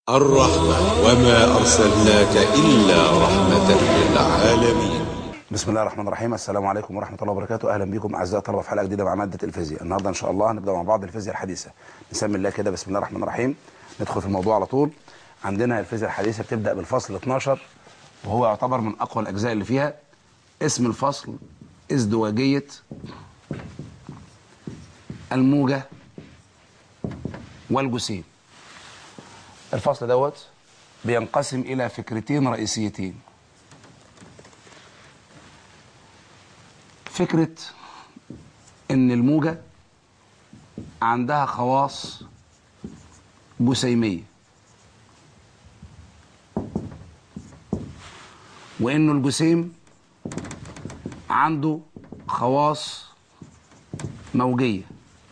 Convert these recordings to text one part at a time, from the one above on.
الرحمة وما أرسلناك إلا رحمة للعالمين بسم الله الرحمن الرحيم السلام عليكم ورحمه الله وبركاته اهلا بكم اعزائي الطلبه في حلقه جديده مع ماده الفيزياء النهارده ان شاء الله هنبدا مع بعض الفيزياء الحديثه نسمي الله كده بسم الله الرحمن الرحيم ندخل في الموضوع على طول عندنا الفيزياء الحديثه بتبدا بالفصل 12 وهو يعتبر من اقوى الاجزاء اللي فيها اسم الفصل ازدواجيه الموجه والجسيم الفصل دوت بينقسم الى فكرتين رئيسيتين فكرة إن الموجة عندها خواص جسيمية وإنه الجسيم عنده خواص موجية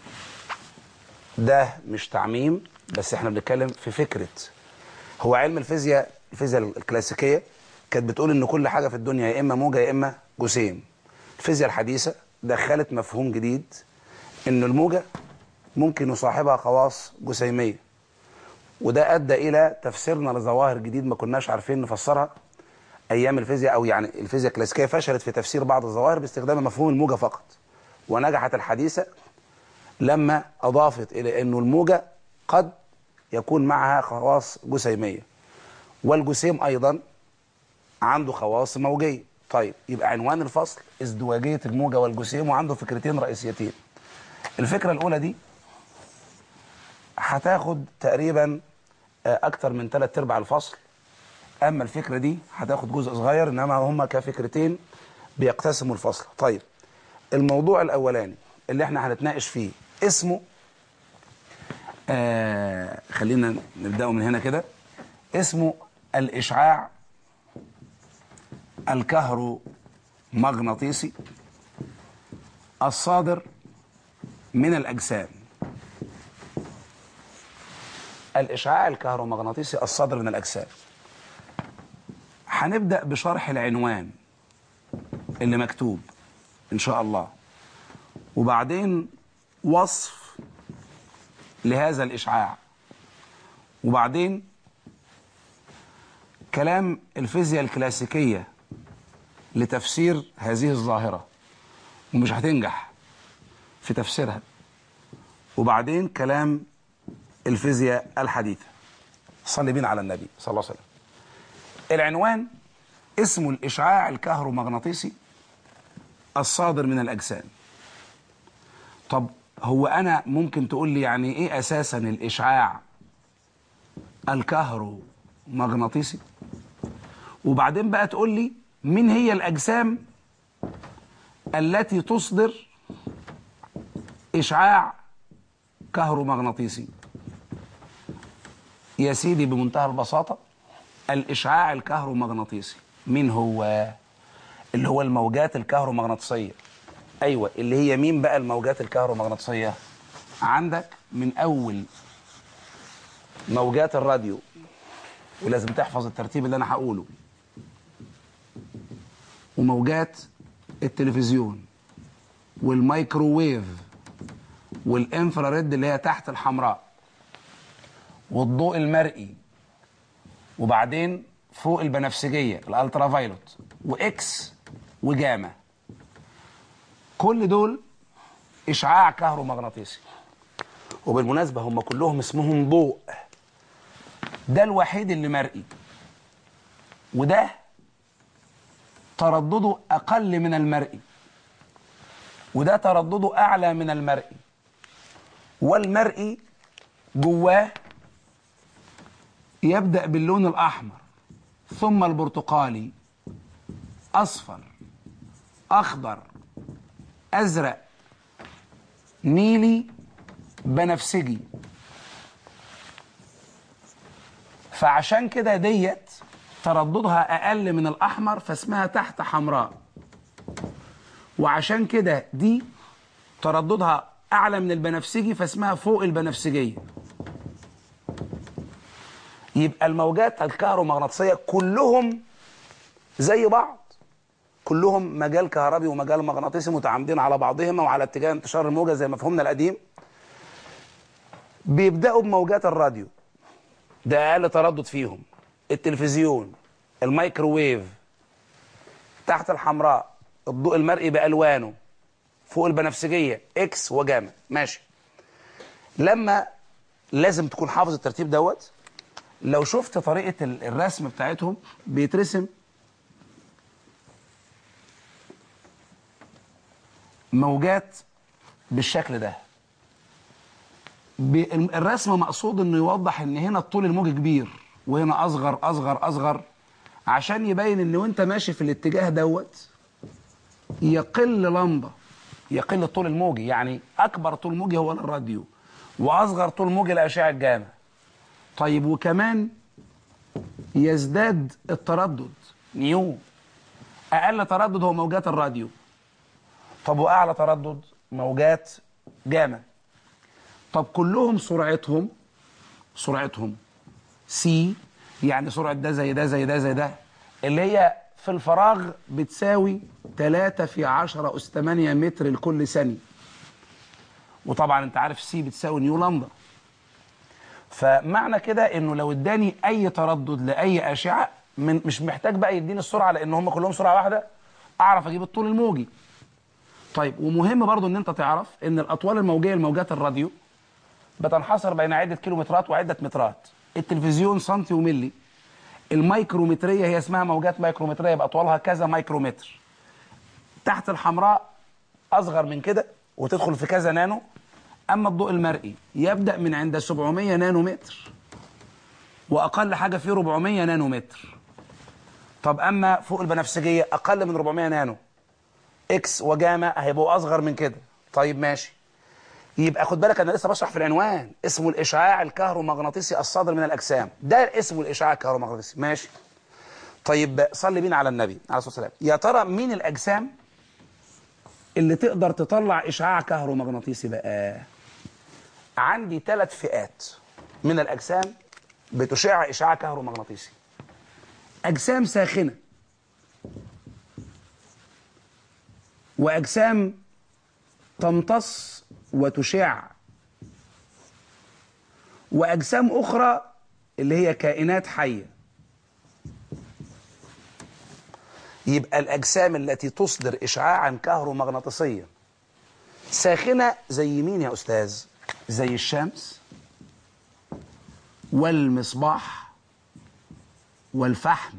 ده مش تعميم بس احنا بنتكلم في فكرة هو علم الفيزياء الفيزياء الكلاسيكية كانت بتقول ان كل حاجة في الدنيا يا اما موجة يا اما جسيم الفيزياء الحديثة دخلت مفهوم جديد ان الموجة ممكن يصاحبها خواص جسيمية وده ادى الى تفسيرنا لظواهر جديد ما كناش عارفين نفسرها ايام الفيزياء او يعني الفيزياء الكلاسيكيه فشلت في تفسير بعض الظواهر باستخدام مفهوم الموجه فقط ونجحت الحديثه لما اضافت الى انه الموجه قد يكون معها خواص جسيميه والجسيم ايضا عنده خواص موجيه طيب يبقى عنوان الفصل ازدواجيه الموجه والجسيم وعنده فكرتين رئيسيتين الفكره الاولى دي هتاخد تقريبا اكتر من ثلاث ارباع الفصل اما الفكره دي هتاخد جزء صغير انما هما كفكرتين بيقتسموا الفصل طيب الموضوع الاولاني اللي احنا هنتناقش فيه اسمه آه خلينا نبداه من هنا كده اسمه الاشعاع الكهرومغناطيسي الصادر من الاجسام الاشعاع الكهرومغناطيسي الصادر من الاجسام هنبدا بشرح العنوان اللي مكتوب ان شاء الله وبعدين وصف لهذا الاشعاع وبعدين كلام الفيزياء الكلاسيكيه لتفسير هذه الظاهره ومش هتنجح في تفسيرها وبعدين كلام الفيزياء الحديثه صلي بينا على النبي صلى الله عليه وسلم العنوان اسمه الإشعاع الكهرومغناطيسي الصادر من الأجسام طب هو أنا ممكن تقول لي يعني إيه أساسا الإشعاع الكهرومغناطيسي وبعدين بقى تقول لي مين هي الأجسام التي تصدر إشعاع كهرومغناطيسي يا سيدي بمنتهى البساطة الإشعاع الكهرومغناطيسي مين هو اللي هو الموجات الكهرومغناطيسية أيوة اللي هي مين بقى الموجات الكهرومغناطيسية عندك من أول موجات الراديو ولازم تحفظ الترتيب اللي أنا هقوله وموجات التلفزيون والمايكروويف والانفراريد اللي هي تحت الحمراء والضوء المرئي وبعدين فوق البنفسجيه الالترا فايلوت واكس وجاما كل دول اشعاع كهرومغناطيسي وبالمناسبه هم كلهم اسمهم ضوء ده الوحيد اللي مرئي وده تردده اقل من المرئي وده تردده اعلى من المرئي والمرئي جواه يبدأ باللون الأحمر ثم البرتقالي أصفر أخضر أزرق نيلي بنفسجي فعشان كده ديت ترددها أقل من الأحمر فاسمها تحت حمراء وعشان كده دي ترددها أعلى من البنفسجي فاسمها فوق البنفسجية يبقى الموجات الكهرومغناطيسيه كلهم زي بعض كلهم مجال كهربي ومجال مغناطيسي متعامدين على بعضهما وعلى اتجاه انتشار الموجه زي مفهومنا القديم بيبداوا بموجات الراديو ده اقل تردد فيهم التلفزيون الميكروويف تحت الحمراء الضوء المرئي بالوانه فوق البنفسجيه اكس وجاما ماشي لما لازم تكون حافظ الترتيب دوت لو شفت طريقه ال- الرسم بتاعتهم بيترسم موجات بالشكل ده بي- الم- الرسم مقصود انه يوضح ان هنا الطول الموجي كبير وهنا اصغر اصغر اصغر عشان يبين ان وانت ماشي في الاتجاه دوت يقل لمبه يقل الطول الموجي يعني اكبر طول موجي هو الراديو واصغر طول موجي الاشعه الجاما طيب وكمان يزداد التردد نيو اقل تردد هو موجات الراديو طب واعلى تردد موجات جاما طب كلهم سرعتهم سرعتهم سي يعني سرعة ده زي ده زي ده زي ده اللي هي في الفراغ بتساوي 3 في 10 أس 8 متر لكل ثانية وطبعا انت عارف سي بتساوي نيو لامدا فمعنى كده انه لو اداني اي تردد لاي اشعه من مش محتاج بقى يديني السرعه لان هم كلهم سرعه واحده اعرف اجيب الطول الموجي طيب ومهم برضو ان انت تعرف ان الاطوال الموجيه لموجات الراديو بتنحصر بين عده كيلومترات وعده مترات التلفزيون سنتي وملي الميكرومتريه هي اسمها موجات ميكرومتريه باطوالها كذا مايكرومتر تحت الحمراء اصغر من كده وتدخل في كذا نانو اما الضوء المرئي يبدا من عند 700 نانو متر واقل حاجه فيه 400 نانو متر طب اما فوق البنفسجيه اقل من 400 نانو اكس وجاما هيبقوا اصغر من كده طيب ماشي يبقى خد بالك انا لسه بشرح في العنوان اسمه الاشعاع الكهرومغناطيسي الصادر من الاجسام ده اسمه الاشعاع الكهرومغناطيسي ماشي طيب صلي بينا على النبي عليه الصلاه والسلام يا ترى مين الاجسام اللي تقدر تطلع اشعاع كهرومغناطيسي بقى عندي ثلاث فئات من الاجسام بتشع اشعاع كهرومغناطيسي اجسام ساخنه واجسام تمتص وتشع واجسام اخرى اللي هي كائنات حيه يبقى الاجسام التي تصدر اشعاعا كهرومغناطيسيا ساخنه زي مين يا استاذ زي الشمس والمصباح والفحم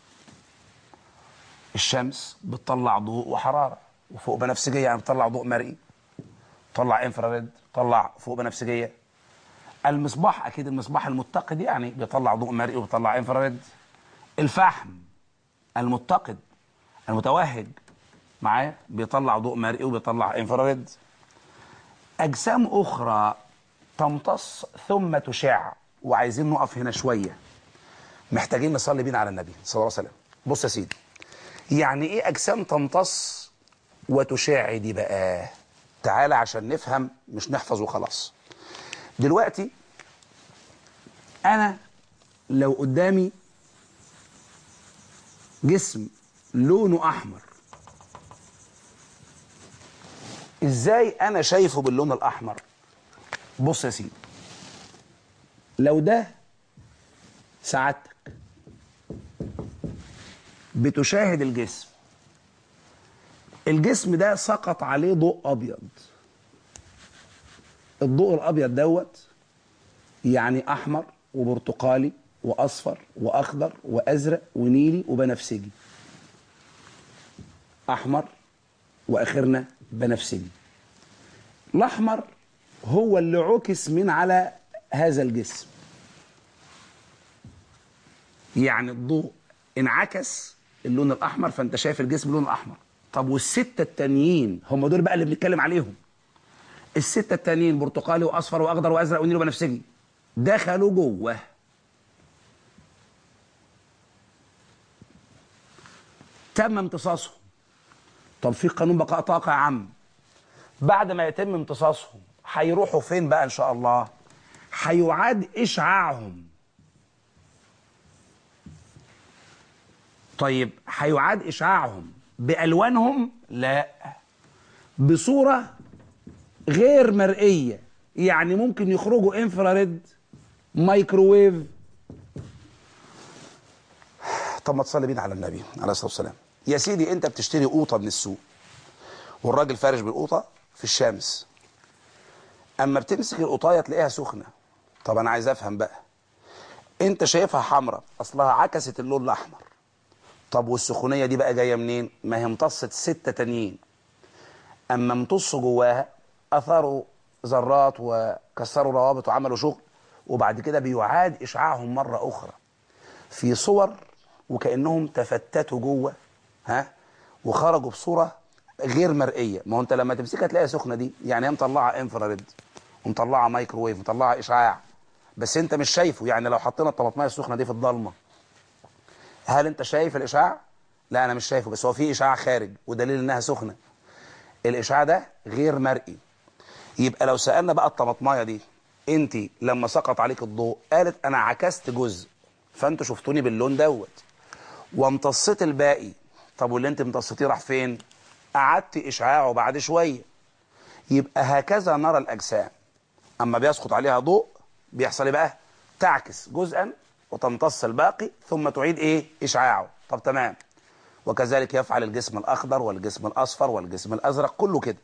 الشمس بتطلع ضوء وحراره وفوق بنفسجيه يعني بتطلع ضوء مرئي طلع انفراريد طلع فوق بنفسجيه المصباح اكيد المصباح المتقد يعني بيطلع ضوء مرئي وبيطلع انفراريد الفحم المتقد المتوهج معايا بيطلع ضوء مرئي وبيطلع انفراريد اجسام اخرى تمتص ثم تشع وعايزين نقف هنا شويه محتاجين نصلي بينا على النبي صلى الله عليه وسلم بص يا سيدي يعني ايه اجسام تمتص وتشع دي بقى تعالى عشان نفهم مش نحفظ وخلاص دلوقتي انا لو قدامي جسم لونه احمر ازاي انا شايفه باللون الاحمر بص يا سيدي لو ده سعادتك بتشاهد الجسم الجسم ده سقط عليه ضوء ابيض الضوء الابيض دوت يعني احمر وبرتقالي واصفر واخضر وازرق ونيلي وبنفسجي احمر واخرنا بنفسجي الاحمر هو اللي عكس من على هذا الجسم يعني الضوء انعكس اللون الاحمر فانت شايف الجسم لون احمر طب والسته التانيين هم دول بقى اللي بنتكلم عليهم السته التانيين برتقالي واصفر واخضر وازرق ونيل وبنفسجي دخلوا جوه تم امتصاصهم طب في قانون بقاء طاقه يا عم بعد ما يتم امتصاصهم هيروحوا فين بقى ان شاء الله هيعاد اشعاعهم طيب هيعاد اشعاعهم بالوانهم لا بصوره غير مرئيه يعني ممكن يخرجوا انفراريد مايكروويف طب ما تصلي بينا على النبي عليه الصلاه والسلام يا سيدي انت بتشتري قوطه من السوق والراجل فارش بالقوطه في الشمس اما بتمسك القطايه تلاقيها سخنه طب انا عايز افهم بقى انت شايفها حمراء اصلها عكست اللون الاحمر طب والسخونيه دي بقى جايه منين ما هي امتصت ستة تانيين اما امتصوا جواها اثروا ذرات وكسروا روابط وعملوا شغل وبعد كده بيعاد اشعاعهم مره اخرى في صور وكانهم تفتتوا جوه ها وخرجوا بصوره غير مرئيه ما هو انت لما تمسكها تلاقيها سخنه دي يعني هي مطلعه انفراريد ومطلعه مايكروويف مطلعه اشعاع بس انت مش شايفه يعني لو حطينا الطماطميه السخنه دي في الضلمه هل انت شايف الاشعاع لا انا مش شايفه بس هو في اشعاع خارج ودليل انها سخنه الاشعاع ده غير مرئي يبقى لو سالنا بقى الطماطمايه دي انت لما سقط عليك الضوء قالت انا عكست جزء فانتوا شفتوني باللون دوت وامتصيت الباقي طب واللي انت امتصيتيه راح فين قعدت اشعاعه بعد شويه يبقى هكذا نرى الاجسام اما بيسقط عليها ضوء بيحصل ايه بقى تعكس جزءا وتمتص الباقي ثم تعيد ايه اشعاعه طب تمام وكذلك يفعل الجسم الاخضر والجسم الاصفر والجسم الازرق كله كده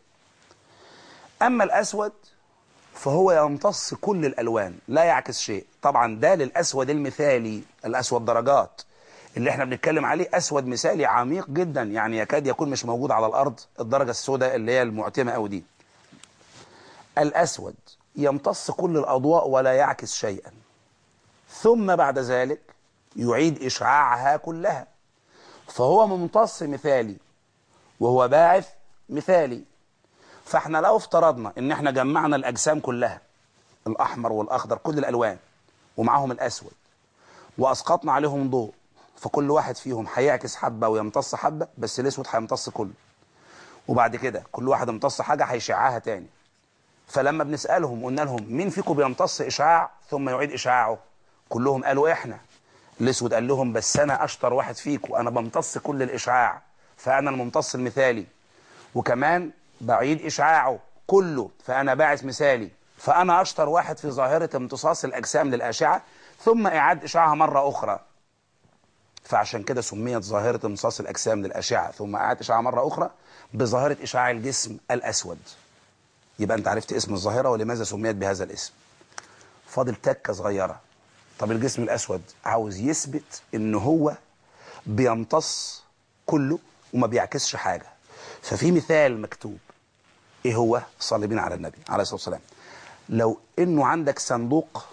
اما الاسود فهو يمتص كل الالوان لا يعكس شيء طبعا ده للاسود المثالي الاسود درجات اللي احنا بنتكلم عليه اسود مثالي عميق جدا يعني يكاد يكون مش موجود على الارض الدرجه السوداء اللي هي المعتمه قوي دي الاسود يمتص كل الاضواء ولا يعكس شيئا ثم بعد ذلك يعيد اشعاعها كلها فهو ممتص مثالي وهو باعث مثالي فاحنا لو افترضنا ان احنا جمعنا الاجسام كلها الاحمر والاخضر كل الالوان ومعاهم الاسود واسقطنا عليهم ضوء فكل واحد فيهم هيعكس حبه ويمتص حبه بس الاسود هيمتص كله وبعد كده كل واحد امتص حاجه هيشعها تاني فلما بنسالهم قلنا لهم مين فيكم بيمتص اشعاع ثم يعيد اشعاعه كلهم قالوا احنا الاسود قال لهم بس انا اشطر واحد فيكم انا بمتص كل الاشعاع فانا الممتص المثالي وكمان بعيد اشعاعه كله فانا باعث مثالي فانا اشطر واحد في ظاهره امتصاص الاجسام للاشعه ثم اعاد اشعاعها مره اخرى فعشان كده سميت ظاهره امتصاص الاجسام للاشعه ثم اعاد اشعاعها مره اخرى بظاهره اشعاع الجسم الاسود يبقى انت عرفت اسم الظاهره ولماذا سميت بهذا الاسم فاضل تكه صغيره طب الجسم الاسود عاوز يثبت ان هو بيمتص كله وما بيعكسش حاجه ففي مثال مكتوب ايه هو صلي بينا على النبي عليه الصلاه والسلام لو انه عندك صندوق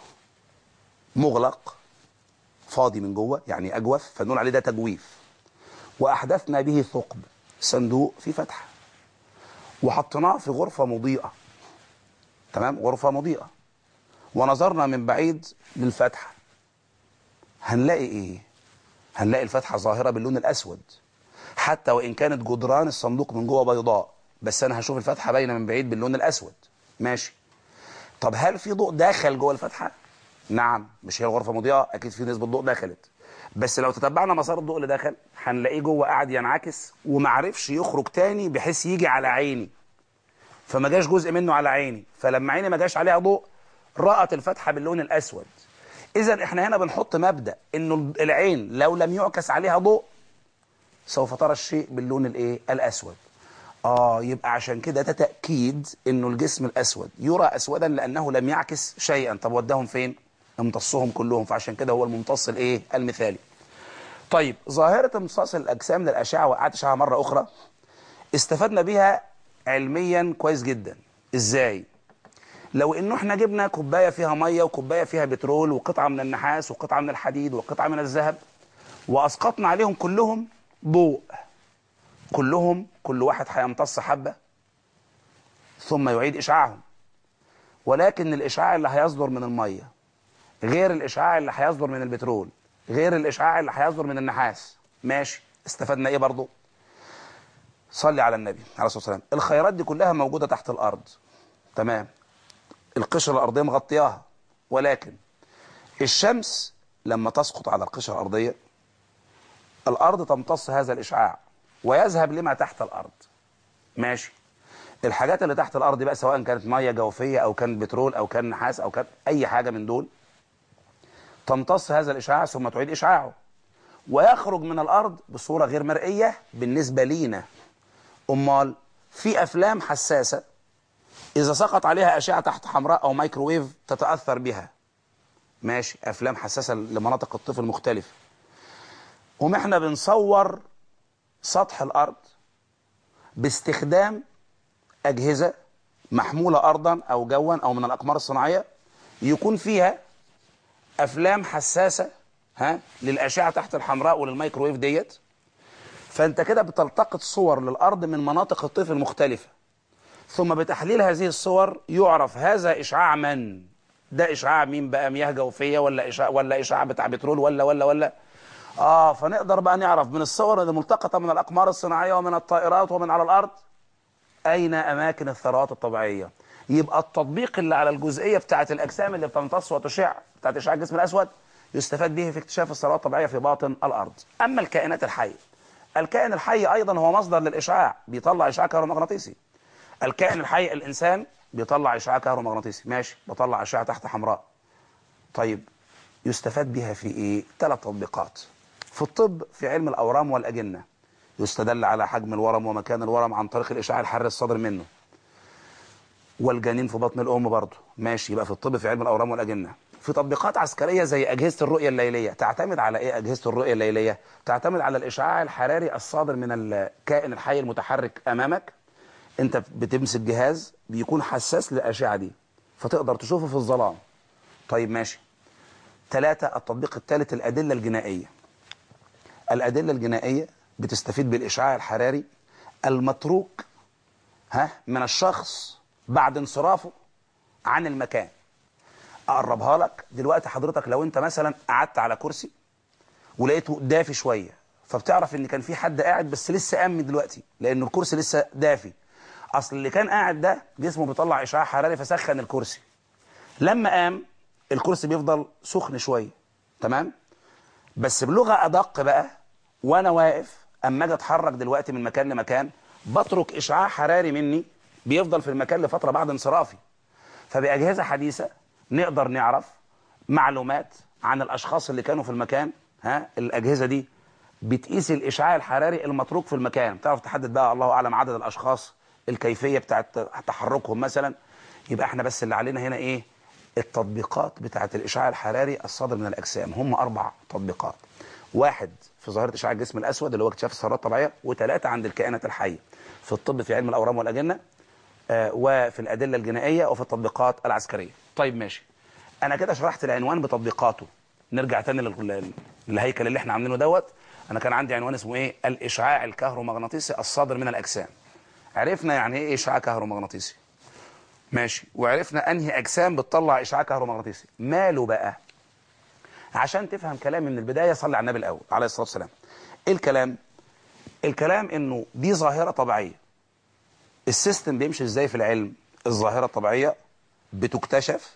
مغلق فاضي من جوه يعني اجوف فنقول عليه ده تجويف واحدثنا به ثقب صندوق فيه فتحه وحطيناه في غرفه مضيئه تمام غرفه مضيئه ونظرنا من بعيد للفتحه هنلاقي ايه هنلاقي الفتحه ظاهره باللون الاسود حتى وان كانت جدران الصندوق من جوه بيضاء بس انا هشوف الفتحه باينه من بعيد باللون الاسود ماشي طب هل في ضوء داخل جوه الفتحه نعم مش هي الغرفه مضيئه اكيد في نسبه ضوء دخلت بس لو تتبعنا مسار الضوء اللي دخل هنلاقيه جوه قاعد ينعكس ومعرفش يخرج تاني بحيث يجي على عيني فما جاش جزء منه على عيني فلما عيني ما جاش عليها ضوء رأت الفتحه باللون الاسود اذا احنا هنا بنحط مبدا انه العين لو لم يعكس عليها ضوء سوف ترى الشيء باللون الايه الاسود اه يبقى عشان كده ده تاكيد انه الجسم الاسود يرى اسودا لانه لم يعكس شيئا طب وداهم فين امتصهم كلهم فعشان كده هو الممتص الايه المثالي طيب ظاهره امتصاص الاجسام للاشعه وقعت اشعه مره اخرى استفدنا بيها علميا كويس جدا ازاي لو انه احنا جبنا كوبايه فيها ميه وكوبايه فيها بترول وقطعه من النحاس وقطعه من الحديد وقطعه من الذهب واسقطنا عليهم كلهم ضوء كلهم كل واحد هيمتص حبه ثم يعيد اشعاعهم ولكن الاشعاع اللي هيصدر من الميه غير الاشعاع اللي هيصدر من البترول غير الاشعاع اللي هيصدر من النحاس ماشي استفدنا ايه برضو صلي على النبي عليه الصلاه والسلام الخيرات دي كلها موجوده تحت الارض تمام القشره الارضيه مغطياها ولكن الشمس لما تسقط على القشره الارضيه الارض تمتص هذا الاشعاع ويذهب لما تحت الارض ماشي الحاجات اللي تحت الارض بقى سواء كانت ميه جوفيه او كان بترول او كان نحاس او كان اي حاجه من دول تمتص هذا الاشعاع ثم تعيد اشعاعه ويخرج من الارض بصوره غير مرئيه بالنسبه لينا امال في افلام حساسه اذا سقط عليها اشعه تحت حمراء او مايكروويف تتاثر بها ماشي افلام حساسه لمناطق الطفل مختلفه وما احنا بنصور سطح الارض باستخدام اجهزه محموله ارضا او جوا او من الاقمار الصناعيه يكون فيها افلام حساسه ها للاشعه تحت الحمراء وللميكروويف ديت فانت كده بتلتقط صور للارض من مناطق الطفل مختلفه ثم بتحليل هذه الصور يعرف هذا اشعاع من ده اشعاع مين بقى مياه جوفيه ولا اشعاع ولا اشعاع بتاع بترول ولا ولا ولا اه فنقدر بقى نعرف من الصور اللي ملتقطه من الاقمار الصناعيه ومن الطائرات ومن على الارض اين اماكن الثروات الطبيعيه يبقى التطبيق اللي على الجزئيه بتاعه الاجسام اللي بتمتص وتشع بتاعه اشعاع الجسم الاسود يستفاد به في اكتشاف الثروات الطبيعيه في باطن الارض اما الكائنات الحيه الكائن الحي ايضا هو مصدر للاشعاع بيطلع اشعاع كهرومغناطيسي الكائن الحي الانسان بيطلع اشعاع كهرومغناطيسي ماشي بطلع اشعه تحت حمراء طيب يستفاد بها في ايه ثلاث تطبيقات في الطب في علم الاورام والاجنه يستدل على حجم الورم ومكان الورم عن طريق الاشعاع الحراري الصادر منه والجنين في بطن الام برضه ماشي يبقى في الطب في علم الاورام والاجنه في تطبيقات عسكريه زي اجهزه الرؤيه الليليه تعتمد على ايه اجهزه الرؤيه الليليه تعتمد على الاشعاع الحراري الصادر من الكائن الحي المتحرك امامك انت بتمسك جهاز بيكون حساس للاشعه دي فتقدر تشوفه في الظلام طيب ماشي ثلاثة التطبيق الثالث الأدلة الجنائية الأدلة الجنائية بتستفيد بالإشعاع الحراري المتروك ها من الشخص بعد انصرافه عن المكان أقربها لك دلوقتي حضرتك لو أنت مثلا قعدت على كرسي ولقيته دافي شوية فبتعرف ان كان في حد قاعد بس لسه قام دلوقتي لان الكرسي لسه دافي اصل اللي كان قاعد ده جسمه بيطلع اشعاع حراري فسخن الكرسي لما قام الكرسي بيفضل سخن شويه تمام بس بلغه ادق بقى وانا واقف اما اجي اتحرك دلوقتي من مكان لمكان بترك اشعاع حراري مني بيفضل في المكان لفتره بعد انصرافي فباجهزه حديثه نقدر نعرف معلومات عن الاشخاص اللي كانوا في المكان ها الاجهزه دي بتقيس الاشعاع الحراري المتروك في المكان بتعرف تحدد بقى الله اعلم عدد الاشخاص الكيفيه بتاعت تحركهم مثلا يبقى احنا بس اللي علينا هنا ايه التطبيقات بتاعت الاشعاع الحراري الصادر من الاجسام هم اربع تطبيقات واحد في ظاهره اشعاع الجسم الاسود اللي هو اكتشاف الثروات الطبيعيه وثلاثه عند الكائنات الحيه في الطب في علم الاورام والاجنه آه وفي الادله الجنائيه وفي التطبيقات العسكريه طيب ماشي انا كده شرحت العنوان بتطبيقاته نرجع تاني لل- للهيكل اللي احنا عاملينه دوت انا كان عندي عنوان اسمه ايه الاشعاع الكهرومغناطيسي الصادر من الاجسام عرفنا يعني ايه اشعاع كهرومغناطيسي ماشي وعرفنا انهي اجسام بتطلع اشعاع كهرومغناطيسي ماله بقى عشان تفهم كلامي من البدايه صلي على النبي الاول عليه الصلاه والسلام ايه الكلام الكلام انه دي ظاهره طبيعيه السيستم بيمشي ازاي في العلم الظاهره الطبيعيه بتكتشف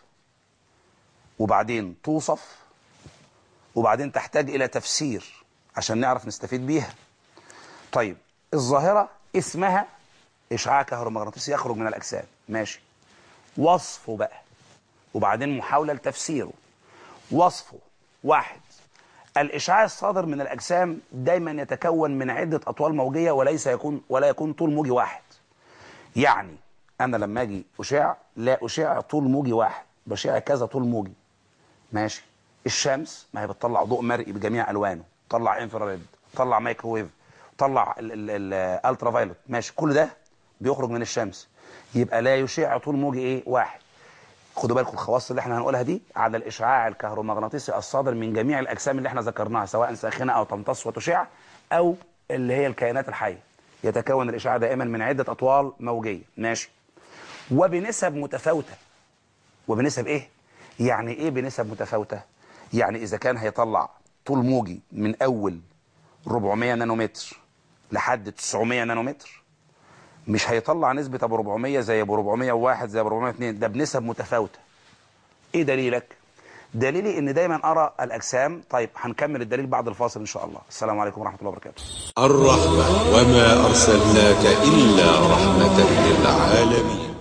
وبعدين توصف وبعدين تحتاج الى تفسير عشان نعرف نستفيد بيها طيب الظاهره اسمها اشعاع كهرومغناطيسي يخرج من الاجسام ماشي وصفه بقى وبعدين محاوله لتفسيره وصفه واحد الاشعاع الصادر من الاجسام دايما يتكون من عده اطوال موجيه وليس يكون ولا يكون طول موجي واحد يعني انا لما اجي اشع لا اشع طول موجي واحد بشع كذا طول موجي ماشي الشمس ما هي بتطلع ضوء مرئي بجميع الوانه تطلع انفراريد تطلع مايكروويف تطلع الالترا فايلوت ماشي كل ده بيخرج من الشمس يبقى لا يشع طول موجي ايه واحد خدوا بالكم الخواص اللي احنا هنقولها دي على الاشعاع الكهرومغناطيسي الصادر من جميع الاجسام اللي احنا ذكرناها سواء ساخنه او تمتص وتشع او اللي هي الكائنات الحيه يتكون الاشعاع دائما من عده اطوال موجيه ماشي وبنسب متفاوته وبنسب ايه يعني ايه بنسب متفاوته يعني اذا كان هيطلع طول موجي من اول 400 نانومتر لحد 900 نانومتر مش هيطلع نسبة ابو 400 زي ابو 401 زي ابو 402 ده بنسب متفاوتة ايه دليلك دليلي ان دايما ارى الاجسام طيب هنكمل الدليل بعد الفاصل ان شاء الله السلام عليكم ورحمة الله وبركاته الرحمة وما أرسلناك إلا رحمة للعالمين